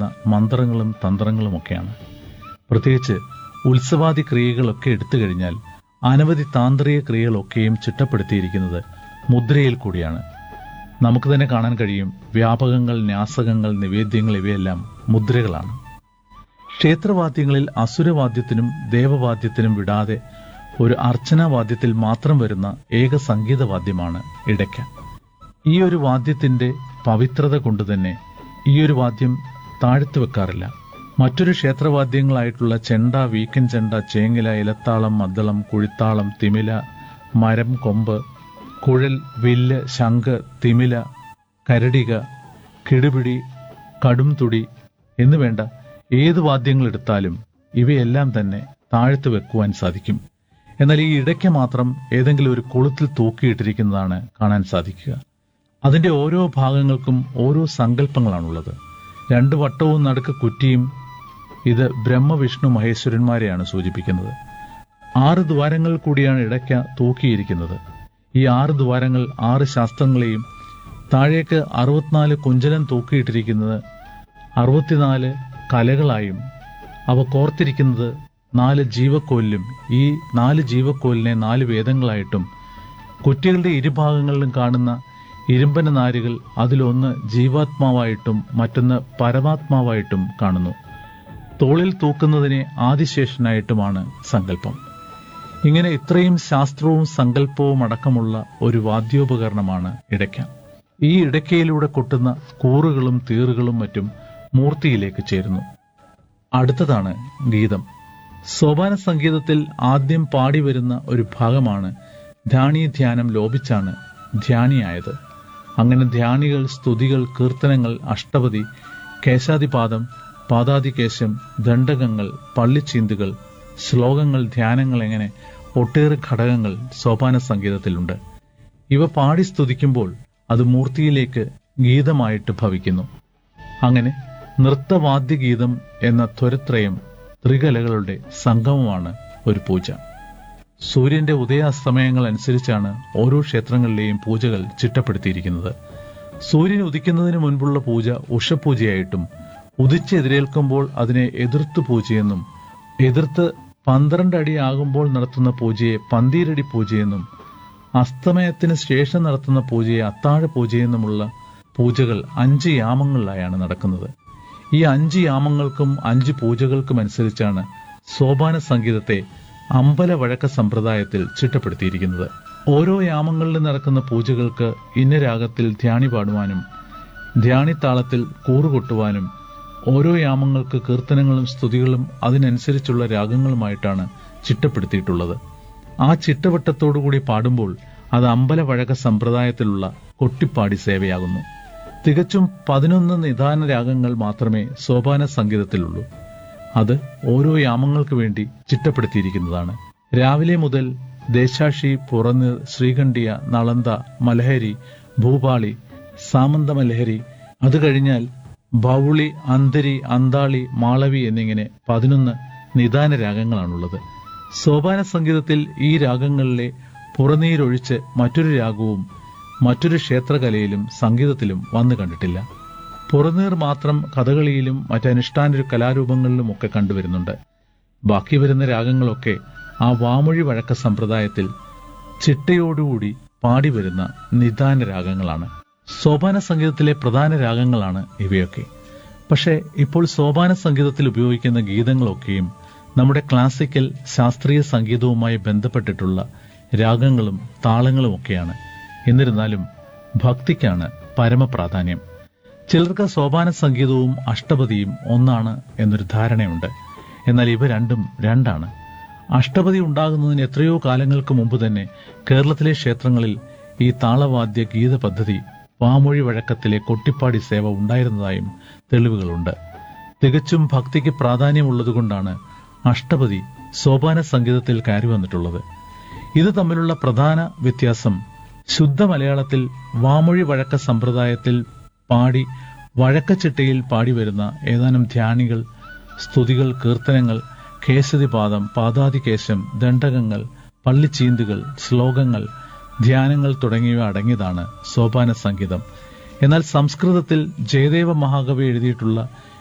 വരുന്ന മന്ത്രങ്ങളും തന്ത്രങ്ങളുമൊക്കെയാണ് പ്രത്യേകിച്ച് ഉത്സവാദി ക്രിയകളൊക്കെ എടുത്തു കഴിഞ്ഞാൽ അനവധി താന്ത്രിക ക്രിയകളൊക്കെയും ചിട്ടപ്പെടുത്തിയിരിക്കുന്നത് മുദ്രയിൽ കൂടിയാണ് നമുക്ക് തന്നെ കാണാൻ കഴിയും വ്യാപകങ്ങൾ ന്യാസകങ്ങൾ നിവേദ്യങ്ങൾ ഇവയെല്ലാം മുദ്രകളാണ് ക്ഷേത്രവാദ്യങ്ങളിൽ അസുരവാദ്യത്തിനും ദേവവാദ്യത്തിനും വിടാതെ ഒരു അർച്ചനാവാദ്യത്തിൽ മാത്രം വരുന്ന ഏക സംഗീതവാദ്യമാണ് ഇടയ്ക്ക ഈ ഒരു വാദ്യത്തിന്റെ പവിത്രത കൊണ്ട് തന്നെ ഈ ഒരു വാദ്യം താഴ്ത്തു വെക്കാറില്ല മറ്റൊരു ക്ഷേത്രവാദ്യങ്ങളായിട്ടുള്ള ചെണ്ട വീക്കൻ ചെണ്ട ചേങ്ങില ഇലത്താളം മദ്ദളം കുഴിത്താളം തിമില മരം കൊമ്പ് കുഴൽ വില്ല് ശംഖ് തിമില കരടിക കിടുപിടി കടുംതുടി എന്നുവേണ്ട ഏത് വാദ്യങ്ങൾ എടുത്താലും ഇവയെല്ലാം തന്നെ താഴ്ത്തു വെക്കുവാൻ സാധിക്കും എന്നാൽ ഈ ഇടയ്ക്ക് മാത്രം ഏതെങ്കിലും ഒരു കൊളുത്തിൽ തൂക്കിയിട്ടിരിക്കുന്നതാണ് കാണാൻ സാധിക്കുക അതിന്റെ ഓരോ ഭാഗങ്ങൾക്കും ഓരോ സങ്കല്പങ്ങളാണുള്ളത് രണ്ട് വട്ടവും നടുക്ക് കുറ്റിയും ഇത് ബ്രഹ്മവിഷ്ണു മഹേശ്വരന്മാരെയാണ് സൂചിപ്പിക്കുന്നത് ആറ് ദ്വാരങ്ങൾ കൂടിയാണ് ഇടയ്ക്ക തൂക്കിയിരിക്കുന്നത് ഈ ആറ് ദ്വാരങ്ങൾ ആറ് ശാസ്ത്രങ്ങളെയും താഴേക്ക് അറുപത്തിനാല് കുഞ്ചലം തൂക്കിയിട്ടിരിക്കുന്നത് അറുപത്തിനാല് കലകളായും അവ കോർത്തിരിക്കുന്നത് നാല് ജീവക്കോലിലും ഈ നാല് ജീവക്കോലിനെ നാല് വേദങ്ങളായിട്ടും കുറ്റികളുടെ ഇരുഭാഗങ്ങളിലും കാണുന്ന ഇരുമ്പന നാരുകൾ അതിലൊന്ന് ജീവാത്മാവായിട്ടും മറ്റൊന്ന് പരമാത്മാവായിട്ടും കാണുന്നു തോളിൽ തൂക്കുന്നതിനെ ആദിശേഷനായിട്ടുമാണ് സങ്കല്പം ഇങ്ങനെ ഇത്രയും ശാസ്ത്രവും സങ്കല്പവും അടക്കമുള്ള ഒരു വാദ്യോപകരണമാണ് ഇടയ്ക്ക ഈ ഇടയ്ക്കയിലൂടെ കൊട്ടുന്ന കൂറുകളും തീറുകളും മറ്റും മൂർത്തിയിലേക്ക് ചേരുന്നു അടുത്തതാണ് ഗീതം സോപാന സംഗീതത്തിൽ ആദ്യം പാടി വരുന്ന ഒരു ഭാഗമാണ് ധ്യാനീ ധ്യാനം ലോപിച്ചാണ് ധ്യാനിയായത് അങ്ങനെ ധ്യാനികൾ സ്തുതികൾ കീർത്തനങ്ങൾ അഷ്ടപതി കേശാദിപാദം പാദാദികേശം ദണ്ഡകങ്ങൾ പള്ളിച്ചീന്തുകൾ ശ്ലോകങ്ങൾ ധ്യാനങ്ങൾ എങ്ങനെ ഒട്ടേറെ ഘടകങ്ങൾ സോപാന സംഗീതത്തിലുണ്ട് ഇവ പാടി സ്തുതിക്കുമ്പോൾ അത് മൂർത്തിയിലേക്ക് ഗീതമായിട്ട് ഭവിക്കുന്നു അങ്ങനെ നൃത്തവാദ്യഗീതം എന്ന ത്വരത്രയം ത്രികലകളുടെ സംഗമമാണ് ഒരു പൂജ സൂര്യന്റെ ഉദയാസ്തമയങ്ങൾ അനുസരിച്ചാണ് ഓരോ ക്ഷേത്രങ്ങളിലെയും പൂജകൾ ചിട്ടപ്പെടുത്തിയിരിക്കുന്നത് സൂര്യൻ ഉദിക്കുന്നതിന് മുൻപുള്ള പൂജ ഉഷപൂജയായിട്ടും ഉദിച്ചെതിരേൽക്കുമ്പോൾ അതിനെ എതിർത്ത് പൂജയെന്നും എതിർത്ത് പന്ത്രണ്ട് അടി ആകുമ്പോൾ നടത്തുന്ന പൂജയെ പന്തീരടി പൂജയെന്നും അസ്തമയത്തിന് ശേഷം നടത്തുന്ന പൂജയെ അത്താഴ പൂജയെന്നുമുള്ള പൂജകൾ അഞ്ച് യാമങ്ങളിലായാണ് നടക്കുന്നത് ഈ അഞ്ച് യാമങ്ങൾക്കും അഞ്ച് പൂജകൾക്കും അനുസരിച്ചാണ് സോപാന സംഗീതത്തെ അമ്പല വഴക്ക സമ്പ്രദായത്തിൽ ചിട്ടപ്പെടുത്തിയിരിക്കുന്നത് ഓരോ യാമങ്ങളിലും നടക്കുന്ന പൂജകൾക്ക് ഇന്ന രാഗത്തിൽ ധ്യാനി പാടുവാനും ധ്യാനിത്താളത്തിൽ കൂറുകൊട്ടുവാനും ഓരോ യാമങ്ങൾക്ക് കീർത്തനങ്ങളും സ്തുതികളും അതിനനുസരിച്ചുള്ള രാഗങ്ങളുമായിട്ടാണ് ചിട്ടപ്പെടുത്തിയിട്ടുള്ളത് ആ ചിട്ടവട്ടത്തോടുകൂടി പാടുമ്പോൾ അത് അമ്പലവഴക സമ്പ്രദായത്തിലുള്ള കൊട്ടിപ്പാടി സേവയാകുന്നു തികച്ചും പതിനൊന്ന് നിദാന രാഗങ്ങൾ മാത്രമേ സോപാന സംഗീതത്തിലുള്ളൂ അത് ഓരോ യാമങ്ങൾക്ക് വേണ്ടി ചിട്ടപ്പെടുത്തിയിരിക്കുന്നതാണ് രാവിലെ മുതൽ ദേശാഷി പുറനീർ ശ്രീകണ്ഠിയ നളന്ത മലഹരി ഭൂപാളി സാമന്ത മലഹരി അത് കഴിഞ്ഞാൽ ബൗളി അന്തരി അന്താളി മാളവി എന്നിങ്ങനെ പതിനൊന്ന് നിദാന രാഗങ്ങളാണുള്ളത് സോപാന സംഗീതത്തിൽ ഈ രാഗങ്ങളിലെ പുറനീരൊഴിച്ച് മറ്റൊരു രാഗവും മറ്റൊരു ക്ഷേത്രകലയിലും സംഗീതത്തിലും വന്നു കണ്ടിട്ടില്ല പുറനീർ മാത്രം കഥകളിയിലും മറ്റനുഷ്ഠാന കലാരൂപങ്ങളിലും ഒക്കെ കണ്ടുവരുന്നുണ്ട് ബാക്കി വരുന്ന രാഗങ്ങളൊക്കെ ആ വാമൊഴി വഴക്ക സമ്പ്രദായത്തിൽ ചിട്ടയോടുകൂടി പാടി വരുന്ന നിദാന രാഗങ്ങളാണ് സോപാന സംഗീതത്തിലെ പ്രധാന രാഗങ്ങളാണ് ഇവയൊക്കെ പക്ഷേ ഇപ്പോൾ സോപാന സംഗീതത്തിൽ ഉപയോഗിക്കുന്ന ഗീതങ്ങളൊക്കെയും നമ്മുടെ ക്ലാസിക്കൽ ശാസ്ത്രീയ സംഗീതവുമായി ബന്ധപ്പെട്ടിട്ടുള്ള രാഗങ്ങളും താളങ്ങളും ഒക്കെയാണ് എന്നിരുന്നാലും ഭക്തിക്കാണ് പരമപ്രാധാന്യം ചിലർക്ക് സോപാന സംഗീതവും അഷ്ടപതിയും ഒന്നാണ് എന്നൊരു ധാരണയുണ്ട് എന്നാൽ ഇവ രണ്ടും രണ്ടാണ് അഷ്ടപതി ഉണ്ടാകുന്നതിന് എത്രയോ കാലങ്ങൾക്ക് മുമ്പ് തന്നെ കേരളത്തിലെ ക്ഷേത്രങ്ങളിൽ ഈ താളവാദ്യ ഗീത പദ്ധതി വാമൊഴി വഴക്കത്തിലെ കൊട്ടിപ്പാടി സേവ ഉണ്ടായിരുന്നതായും തെളിവുകളുണ്ട് തികച്ചും ഭക്തിക്ക് പ്രാധാന്യമുള്ളതുകൊണ്ടാണ് അഷ്ടപതി സോപാന സംഗീതത്തിൽ കയറി വന്നിട്ടുള്ളത് ഇത് തമ്മിലുള്ള പ്രധാന വ്യത്യാസം ശുദ്ധ മലയാളത്തിൽ വാമൊഴി വഴക്ക സമ്പ്രദായത്തിൽ പാടി വഴക്കച്ചിട്ടയിൽ പാടി വരുന്ന ഏതാനും ധ്യാനികൾ സ്തുതികൾ കീർത്തനങ്ങൾ കേശതിപാദം പാദാതികേശം ദണ്ഡകങ്ങൾ പള്ളിച്ചീന്തുകൾ ശ്ലോകങ്ങൾ ധ്യാനങ്ങൾ തുടങ്ങിയവ അടങ്ങിയതാണ് സോപാന സംഗീതം എന്നാൽ സംസ്കൃതത്തിൽ ജയദേവ മഹാകവി എഴുതിയിട്ടുള്ള